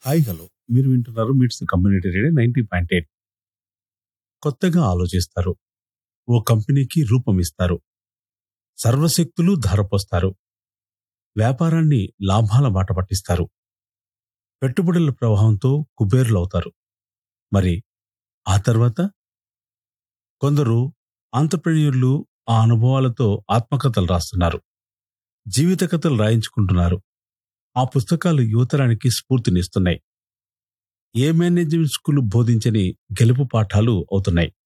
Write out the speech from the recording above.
hi hello మీరు వింటున్నారు MITS community radio ninety point eight కొత్తగా ఆలోచిస్తారు ఓ కంపెనీకి రూపం ఇస్తారు సర్వశక్తులు ధారపోస్తారు వ్యాపారాన్ని లాభాల బాట పట్టిస్తారు పెట్టుబడుల ప్రభావంతో కుబేరులు అవుతారు మరి ఆ తర్వాత కొందరు ఆంటర్ప్రెన్యూర్లు ఆ అనుభవాలతో ఆత్మకథలు రాస్తున్నారు జీవిత కథలు రాయించుకుంటున్నారు ఆ పుస్తకాలు యువతరానికి స్ఫూర్తినిస్తున్నాయి ఏ మేనేజ్మెంట్ స్కూల్ బోధించని గెలుపు పాఠాలు అవుతున్నాయి